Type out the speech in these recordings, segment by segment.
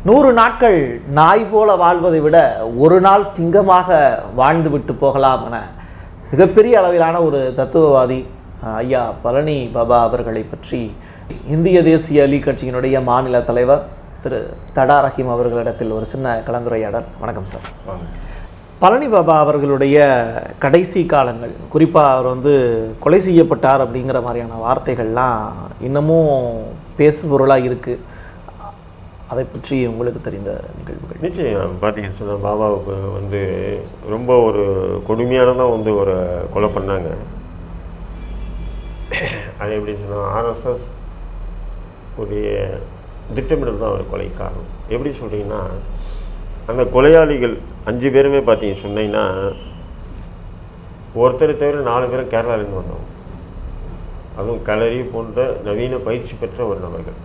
நூறு நாட்கள் நாய் போல வாழ்வதை விட ஒரு நாள் சிங்கமாக வாழ்ந்து விட்டு போகலாம் என மிகப்பெரிய அளவிலான ஒரு தத்துவவாதி அஹ், ஐயா பழனி பாபா அவர்களை பற்றி இந்திய தேசிய லீக் கட்சியினுடைய மாநில தலைவர் திரு தடா ரஹீம் அவர்களிடத்தில் ஒரு சின்ன கலந்துரையாடல் வணக்கம் சார் பழனி பாபா அவர்களுடைய கடைசி காலங்கள் குறிப்பாக அவர் வந்து கொலை செய்யப்பட்டார் அப்படிங்கிற மாதிரியான வார்த்தைகள்லாம் இன்னமும் பேசுபொருளாக இருக்குது அதை பற்றி உங்களுக்கு தெரிந்த நிகழ்வுகள் நிச்சயம் பார்த்தீங்கன்னு சொன்னால் பாபாவுக்கு வந்து ரொம்ப ஒரு கொடுமையானதான் வந்து ஒரு கொலை பண்ணாங்க அது எப்படி சொன்னால் ஆர்எஸ்எஸ் உடைய திட்டமிடல் தான் அவர் கொலை காரணம் எப்படி சொல்கிறீங்கன்னா அந்த கொலையாளிகள் அஞ்சு பேருமே பார்த்தீங்க சொன்னீங்கன்னா ஒருத்தரை தவிர நாலு பேரும் கேரளாவிலேருந்து வந்தவங்க அதுவும் களரி போன்ற நவீன பயிற்சி பெற்ற ஒரு நபர்கள்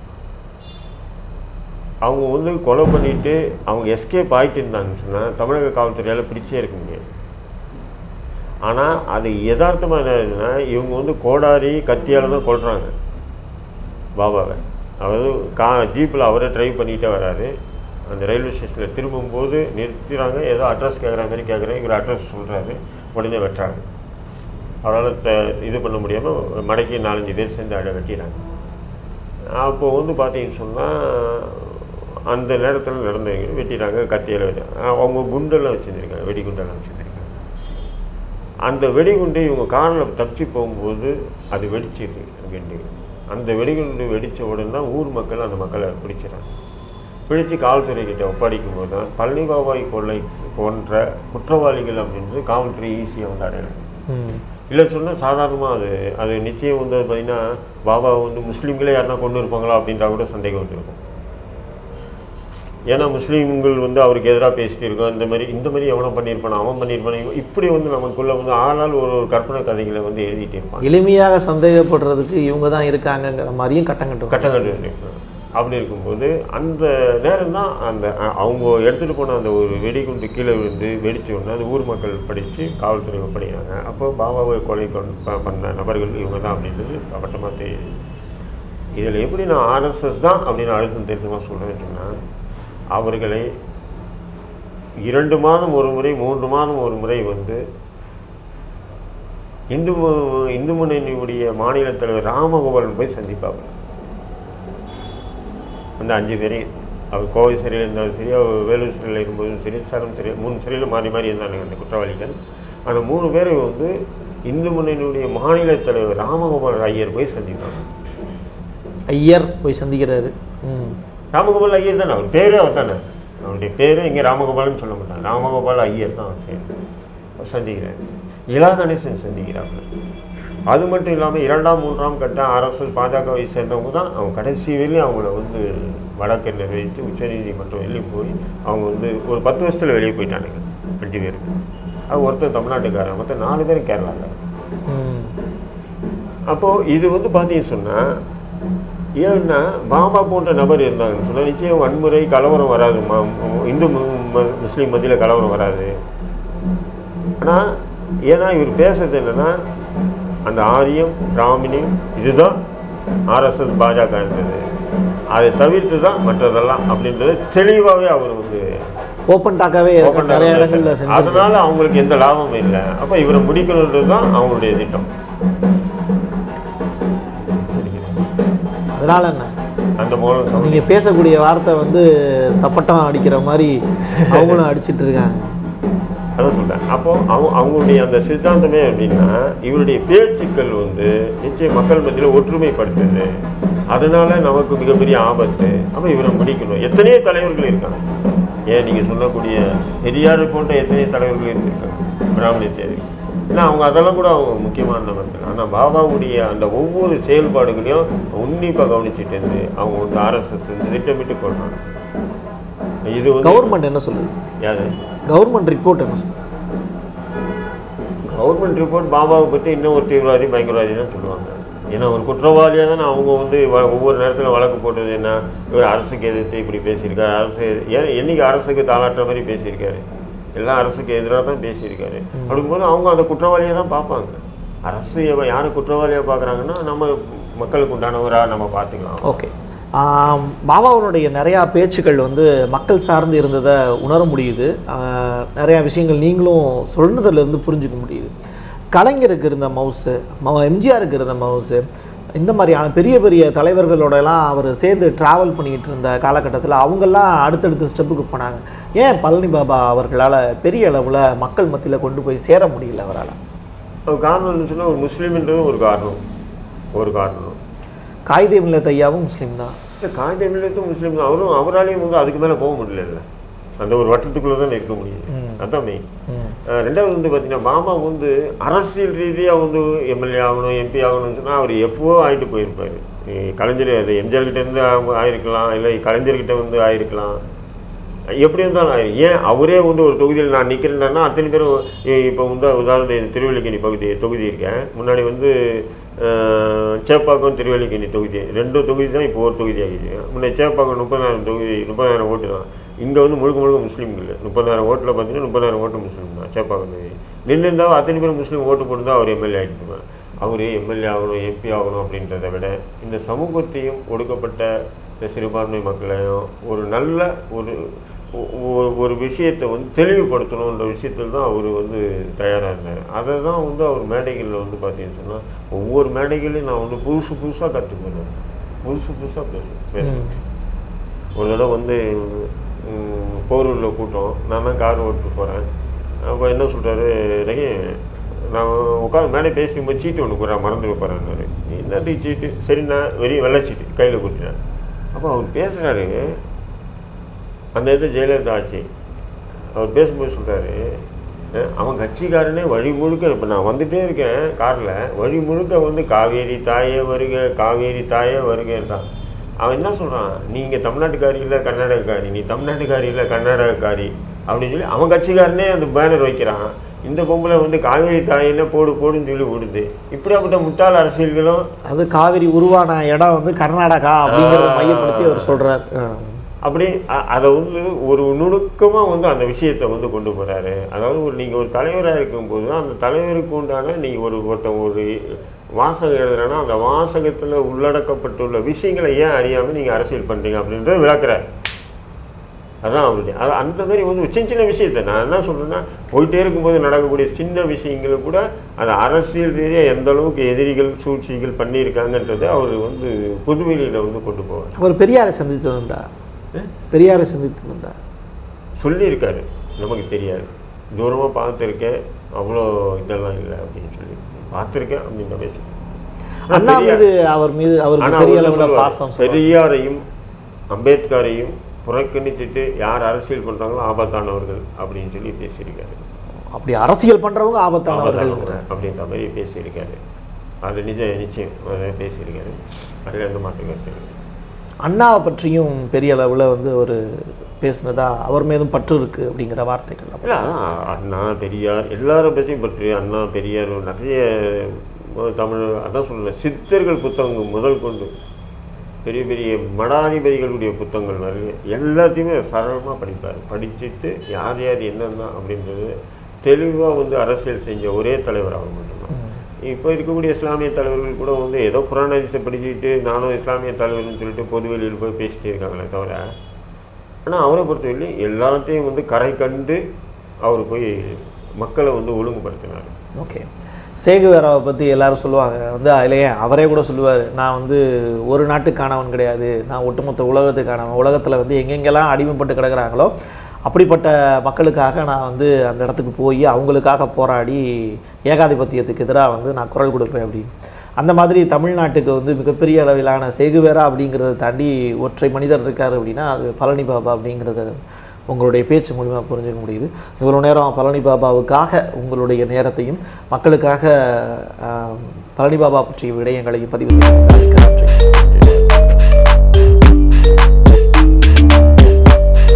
அவங்க வந்து கொலை பண்ணிட்டு அவங்க எஸ்கேப் ஆகிட்டு இருந்தாங்கன்னு சொன்னால் தமிழக காவல்துறையால் பிடிச்சே இருக்க முடியாது ஆனால் அது யதார்த்தமாக என்னன்னா இவங்க வந்து கோடாரி கத்தியால் தான் கொல்றாங்க பாபாவை அதாவது கா ஜீப்பில் அவரே ட்ரைவ் பண்ணிகிட்டே வராரு அந்த ரயில்வே ஸ்டேஷனில் திரும்பும்போது நிறுத்துறாங்க ஏதோ அட்ரஸ் கேட்குற மாதிரி கேட்குறேன் இவர் அட்ரஸ் சொல்கிறாரு உடனே வெட்டுறாங்க அவரால் த இது பண்ண முடியாமல் மடக்கி நாலஞ்சு பேர் சேர்ந்து அட வெட்டிடுறாங்க அப்போ வந்து பார்த்தீங்கன்னு சொன்னால் அந்த நேரத்தில் நடந்தவங்க வெட்டிட்டாங்க கத்தியில் வெட்டி அவங்க குண்டெல்லாம் வச்சுருந்துருக்காங்க வெடிகுண்டெல்லாம் வச்சுருந்துருக்காங்க அந்த வெடிகுண்டு இவங்க காரில் தப்பிச்சு போகும்போது அது வெடிச்சிருக்கு அங்கேருந்து அந்த வெடிகுண்டு வெடித்த உடனே தான் ஊர் மக்கள் அந்த மக்களை பிடிச்சிடறாங்க பிடிச்சு காவல்துறை கிட்ட ஒப்படைக்கும் போது தான் பழனி பாபாய் கொள்ளை போன்ற குற்றவாளிகள் அப்படின்றது காவல்துறை ஈஸியாக வந்து அடையலாம் ம் இல்லை சொன்னால் சாதாரணமாக அது அது நிச்சயம் வந்து பார்த்தீங்கன்னா பாபா வந்து முஸ்லீம்களே யாருன்னா கொண்டு இருப்பாங்களா அப்படின்றா கூட சந்தேகம் வந்திருக்கும் ஏன்னா முஸ்லீம்கள் வந்து அவருக்கு எதிராக பேசிட்டு இருக்கோம் இந்த மாதிரி இந்த மாதிரி எவனோ பண்ணியிருப்பான் அவன் பண்ணியிருப்பான் இவன் இப்படி வந்து நமக்குள்ள வந்து ஆனால் ஒரு ஒரு கற்பனை கதைகளை வந்து எழுதிட்டு இருப்பான் எளிமையாக சந்தேகப்படுறதுக்கு இவங்க தான் இருக்காங்கங்கிற மாதிரியும் கட்டம் கட்டும் கட்டங்கட்டு இருப்பான். அப்படி இருக்கும்போது அந்த நேரம் தான் அந்த அ- அவங்க எடுத்துகிட்டு போன அந்த ஒரு வெடிகுண்டு கீழே விழுந்து வெடிச்ச உடனே அந்த ஊர் மக்கள் படித்து காவல்துறை ஒப்படைக்கிறாங்க அப்போ பாபாவை கொலை கொண்டு ப- பண்ண நபர்கள் இவங்க தான் அப்படின்றது அப்பட்டமாக தெரியுது இதில் எப்படி நான் ஆர்எஸ்எஸ் தான் அப்படின்னு அழுத்தம் திருத்தமாக சொல்கிறேன்னு சொன்னால் அவர்களை இரண்டு மாதம் ஒரு முறை மூன்று மாதம் ஒரு முறை வந்து இந்து மு- இந்து முன்னணியுடைய மாநில தலைவர் ராமகோபாலன் போய் சந்திப்பாங்க அந்த அஞ்சு பேரையும் அவர் கோவை சிறையில் இருந்தாலும் சரி அவர் வேலூர் சிறையில் இருக்கும்போதும் சரி சரம் சிறை மூணு சிறையில் மாறி மாறி இருந்தாங்க அந்த குற்றவாளிகள் அந்த மூணு பேரை வந்து இந்து முன்னணியுடைய மாநில தலைவர் ராமகோபால் ஐயர் போய் சந்திப்பாங்க ஐயர் போய் சந்திக்கிறாரு ம் ராமகோபால் ஐயர் தானே அவர் பேரே அவர் தானே அவருடைய பேரு இங்கே ராமகோபால்னு சொல்ல மாட்டாங்க ராமகோபால் ஐயர் தான் அவர் பேர் அவர் சந்திக்கிறார் இலா கணேசன் சந்திக்கிறாங்க அது மட்டும் இல்லாமல் இரண்டாம் மூன்றாம் கட்ட அரசு பாஜகவை சேர்ந்தவங்க தான் அவங்க கடைசி வரையும் அவங்கள வந்து வழக்கை நிறைவேற்றி உச்சநீதிமன்றம் வெளியே போய் அவங்க வந்து ஒரு பத்து வருஷத்தில் வெளியே போயிட்டானுங்க அஞ்சு பேர் அது ஒருத்தர் தமிழ்நாட்டுக்காரன் மொத்தம் நாலு பேரும் கேரளாக்காரன் ம் அப்போது இது வந்து பார்த்தீங்கன்னு சொன்னால் ஏன்னா பாபா போன்ற நபர் இருந்தாங்கன்னு சொன்னால் நிச்சயம் வன்முறை கலவரம் வராது ம- ம- இந்து மு- ம- முஸ்லீம் மத்தியில் கலவரம் வராது ஆனால் ஏன்னா இவர் பேசுறது என்னன்னா அந்த ஆரியம் பிராமணியம் இதுதான் ஆர்எஸ்எஸ் பாஜகன்றது அதை தவிர்த்து தான் மற்றதெல்லாம் அப்படின்றது தெளிவாகவே அவர் வந்து ஓப்பன் டாக்காவே open இருக்கு நிறைய பண்ணி இடங்கள்ல செஞ்சு அதனால அவங்களுக்கு எந்த லாபமும் இல்லை அப்போ இவரை முடிக்கணுன்றது தான் அவங்களுடைய திட்டம் அதனால என்ன அந்த மூலம் நீங்க பேசக்கூடிய வார்த்தை வந்து தப்பட்டம் அடிக்கிற மாதிரி அவங்களும் அடிச்சிட்டு இருக்காங்க அதான் சொல்றேன் அப்போ அவங்க அவங்களுடைய அந்த சித்தாந்தமே அப்படின்னா இவருடைய பேச்சுக்கள் வந்து நிச்சயம் மக்கள் மத்தியில் ஒற்றுமைப்படுத்துது அதனால நமக்கு மிகப்பெரிய ஆபத்து அப்போ இவரை முடிக்கணும் எத்தனையோ தலைவர்கள் இருக்காங்க ஏன் நீங்கள் சொல்லக்கூடிய பெரியார் போன்ற எத்தனையோ தலைவர்கள் இருந்திருக்காங்க பிராமணிய தேவை ஏன்னா அவங்க அதெல்லாம் கூட அவங்க முக்கியமானவர்கள் ஆனால் பாபாவுடைய அந்த ஒவ்வொரு செயல்பாடுகளையும் உன்னிப்பாக கவனிச்சுட்டு இருந்து அவங்க வந்து ஆர்எஸ்எஸ் வந்து திட்டமிட்டு கொள்றாங்க இது வந்து கவர்மெண்ட் என்ன சொல்லுது யாரு கவர்மெண்ட் ரிப்போர்ட் என்ன சொல்லுது கவர்மெண்ட் ரிப்போர்ட் பாபாவை பற்றி இன்னும் ஒரு தீவிரவாதி பயங்கரவாதி தான் சொல்லுவாங்க ஏன்னா ஒரு குற்றவாளியாக தானே அவங்க வந்து வ- ஒவ்வொரு நேரத்தில் வழக்கு போட்டது என்ன இவர் அரசுக்கு எதிர்த்து இப்படி பேசியிருக்காரு அரசு ஏன் என்னைக்கு அரசுக்கு தாளாட்டுற மாதிரி பேசியிருக்காரு எல்லாம் அரசுக்கு எதிராக தான் பேசியிருக்காரு அப்படிங்கும்போது அவங்க அந்த குற்றவாளியை தான் பார்ப்பாங்க அரசு எவ- யாரை குற்றவாளியாக பார்க்குறாங்கன்னா நம்ம மக்களுக்கு உண்டானவராக நம்ம பார்த்துக்கலாம் ஓகே ஆம், பாபாவுடைய நிறையா பேச்சுக்கள் வந்து மக்கள் சார்ந்து இருந்ததை உணர முடியுது ஆஹ், நிறையா விஷயங்கள் நீங்களும் சொன்னதுலேருந்து புரிஞ்சுக்க முடியுது கலைஞருக்கு இருந்த மவுஸு ம எம்ஜிஆருக்கு இருந்த மவுஸு இந்த மாதிரியான பெரிய பெரிய தலைவர்களோடலாம் அவர் சேர்ந்து ட்ராவல் பண்ணிக்கிட்டு இருந்த காலகட்டத்தில் அவங்கெல்லாம் அடுத்தடுத்த ஸ்டெப்புக்கு போனாங்க ஏன் பழனி பாபா அவர்களால் பெரிய அளவில் மக்கள் மத்தியில் கொண்டு போய் சேர முடியல அவரால் அது காரணம் என்ன சொன்னால் ஒரு முஸ்லீம்ன்றது ஒரு காரணம் ஒரு காரணம் காயிதே மில்லத் ஐயாவும் முஸ்லீம் தான் இல்லை காந்தி மில்லத்தும் முஸ்லீம் தான் அவரும் அவராலையும் வந்து அதுக்கு மேலே போக முடியல அந்த ஒரு வட்டத்துக்குள்ளே தான் இருக்க முடியுது அதான் மெயின் ம் அஹ் ரெண்டாவது வந்து பார்த்தீங்கன்னா மாமா வந்து அரசியல் ரீதியாக வந்து எம்எல்ஏ ஆகணும் எம்பி ஆகணும்னு சொன்னால் அவர் எப்போவோ ஆகிட்டு போயிருப்பார் கலைஞர் அது எம்ஜிஆர் கிட்ட இருந்து அவங்க ஆயிருக்கலாம் இல்லை கலைஞர்கிட்ட வந்து ஆயிருக்கலாம் எப்படி இருந்தாலும் ஆயிரும். ஏன் அவரே வந்து ஒரு தொகுதியில் நான் நிற்கிறேன்னா அத்தனை பேரும் இ- இப்போ வந்து உதாரணம் திருவள்ளிக்கணி பகுதி தொகுதி இருக்கேன் முன்னாடி வந்து அஹ், சேப்பாக்கம் திருவள்ளிக்கணி தொகுதி ரெண்டு தொகுதி தான் இப்போ ஒரு தொகுதி ஆகிடுச்சு முன்னே சேப்பாக்கம் முப்பதாயிரம் தொகுதி முப்பதாயிரம் ஓட்டு தான் இங்கே வந்து முழுக்க முழுக்க முஸ்லீம்கள் முப்பதாயிரம் ஓட்டில் பார்த்தீங்கன்னா முப்பதாயிரம் ஓட்டு முஸ்லீம் தான் சேப்பாக்கம் தொகுதி நின்று இருந்தால் அத்தனை பேர் முஸ்லீம் ஓட்டு போட்டு தான் அவர் எம்எல்ஏ ஆகிட்டு அவர் எம்எல்ஏ ஆகணும் எம்பி ஆகணும் அப்படின்றத விட இந்த சமூகத்தையும் ஒடுக்கப்பட்ட இந்த சிறுபான்மை மக்களையும் ஒரு நல்ல ஒரு ஒ- ஒ- ஒரு விஷயத்தை வந்து தெளிவுபடுத்தணுன்ற விஷயத்தில் தான் அவர் வந்து தயாராக இருந்தார் அதை தான் வந்து அவர் மேடைகளில் வந்து பார்த்தீங்கன்னு சொன்னால் ஒவ்வொரு மேடைகளையும் நான் வந்து புதுசு புதுசாக கற்றுக்கணும் புதுசு புதுசாக பேசுவேன் பேசுவேன் ஒரு தடவை வந்து ம், போரூரில் கூட்டம் நான் தான் கார் ஓட்டு போகிறேன் அப்போ என்ன சொல்கிறாரு ரகி நான் உட்காந்து மேலே பேசிக்கும்போது சீட்டு ஒன்று போகிறேன் மறந்து போகிறேன்னாரு என்னடி சீட்டு சரி நான் வெறிய வெள்ளை சீட்டு கையில் கொடுத்துட்டேன் அப்போ அவர் பேசுகிறாரு அந்த இது ஜெயலலிதா ஆட்சி அவர் பேசும்போது சொல்கிறாரு அவன் கட்சிக்காரனே வழி முழுக்க இப்போ நான் வந்துட்டே இருக்கேன் காரில் வழி முழுக்க வந்து காவேரி தாயே வருக காவேரி தாயே வருகன்றான் அவன் என்ன சொல்கிறான் நீங்கள் தமிழ்நாட்டுக்காரி இல்லை கர்நாடகக்காரி நீ தமிழ்நாட்டுக்காரி இல்லை கர்நாடகக்காரி அப்படின்னு சொல்லி அவன் கட்சிக்காரனே அந்த பேனர் வைக்கிறான் இந்த பொம்பளை வந்து காவேரி தாயின்னு போடு போடுன்னு சொல்லி விடுது இப்படியாப்பட்ட முட்டாள் அரசியல்களும் அது காவிரி உருவான இடம் வந்து கர்நாடகா அப்படிங்கிறத மையப்படுத்தி அவர் சொல்றார் அப்படி அ- அதை வந்து ஒரு நுணுக்கமாக வந்து அந்த விஷயத்தை வந்து கொண்டு போகிறாரு அதாவது ஒரு நீங்கள் ஒரு தலைவராக இருக்கும்போது அந்த தலைவருக்கு உண்டான நீங்கள் ஒரு ஒருத்தன் ஒரு வாசகம் எழுதுறேன்னா அந்த வாசகத்தில் உள்ளடக்கப்பட்டுள்ள விஷயங்களை ஏன் அறியாமல் நீங்கள் அரசியல் பண்ணுறீங்க அப்படின்றத விளக்குறாரு அதான் அவருடைய அது அந்த மாதிரி வந்து ஒரு சின்ன சின்ன விஷயத்தை நான் என்ன சொல்கிறேன்னா போயிட்டே இருக்கும்போது நடக்கக்கூடிய சின்ன விஷயங்களை கூட அது அரசியல் ரீதியாக எந்த அளவுக்கு எதிரிகள் சூழ்ச்சிகள் பண்ணியிருக்காங்கன்றதை அவர் வந்து புதுவெளியில் வந்து கொண்டு போவார் அவர் பெரியாரை சந்தித்ததுண்டா பெரியாரை சந்தித்ததுண்டா சொல்லியிருக்காரு நமக்கு தெரியாது தூரமாக பார்த்துருக்கேன் அவ்வளோ இதெல்லாம் இல்லை அப்படின்னு சொல்லி பார்த்துருக்கேன் அப்படின்னு பேச அண்ணா மீது அவர் மீது அவருக்கு பெரிய அளவில் பாசம் சொல்லுவார். பெரியாரையும் அம்பேத்கரையும் புறக்கணித்துட்டு யார் அரசியல் பண்ணுறாங்களோ ஆபத்தானவர்கள் அப்படின்னு சொல்லி பேசியிருக்காரு அப்படி அரசியல் பண்றவங்க ஆபத்தானவர்கள் ஆபத்தானவர்கள் அப்படின்ற மாதிரி பேசியிருக்காரு அது நிஜ நிச்சயம் அதை பேசியிருக்காரு அதில் எந்த மாற்று கருத்து இல்லை. அண்ணாவை பற்றியும் பெரிய அளவுல வந்து ஒரு பேசினதா அவர் மீதும் பற்று இருக்கு அப்படிங்கிற வார்த்தைகள் இல்லை அதான் அண்ணா பெரியார் எல்லாரும் பற்றியும் பற்றி அண்ணா பெரியார் நிறைய அஹ், தமிழ் அதான் சொல்லல சித்தர்கள் புத்தகங்கள் முதல் கொண்டு பெரிய பெரிய மடாதிபதிகளுடைய புத்தகங்கள் நிறைய எல்லாத்தையுமே சரளமாக படிப்பார் படிச்சுட்டு யார் யார் என்னென்ன அப்படின்றது தெளிவாக வந்து அரசியல் செஞ்ச ஒரே தலைவர் அவர் மட்டும்தான் இப்போ இருக்கக்கூடிய இஸ்லாமிய தலைவர்கள் கூட வந்து ஏதோ குரான் ஹதீஸை படிச்சுட்டு நானும் இஸ்லாமிய தலைவர்னு சொல்லிட்டு பொதுவெளியில் போய் பேசிட்டே இருக்காங்களே தவிர ஆனால் அவரை பொறுத்தவரையிலும் எல்லாத்தையும் வந்து கரை கண்டு அவர் போய் மக்களை வந்து ஒழுங்குபடுத்தினார் ஓகே சேகுவேராவை பற்றி எல்லாரும் சொல்லுவாங்க வந்து அதிலேயே அவரே கூட சொல்லுவார் நான் வந்து ஒரு நாட்டுக்கானவன் கிடையாது நான் ஒட்டுமொத்த உலகத்துக்கானவன் உலகத்தில் வந்து எங்கெங்கெல்லாம் அடிமைப்பட்டு கிடக்குறாங்களோ அப்படிப்பட்ட மக்களுக்காக நான் வந்து அந்த இடத்துக்கு போய் அவங்களுக்காக போராடி ஏகாதிபத்தியத்துக்கு எதிராக வந்து நான் குரல் கொடுப்பேன் அப்படின்னு அந்த மாதிரி தமிழ்நாட்டுக்கு வந்து மிகப்பெரிய அளவிலான சேகுவேரா அப்படிங்கிறத தாண்டி ஒற்றை மனிதர் இருக்கார் அப்படின்னா அது பழனி பாபா அப்படிங்கிறத உங்களுடைய பேச்சு மூலிமா புரிஞ்சுக்க முடியுது இவ்வளோ நேரம் பழனி பாபாவுக்காக உங்களுடைய நேரத்தையும் மக்களுக்காக ஆஹ், பழனி பாபா பற்றிய விடயங்களையும் பதிவு செய்ய நன்றி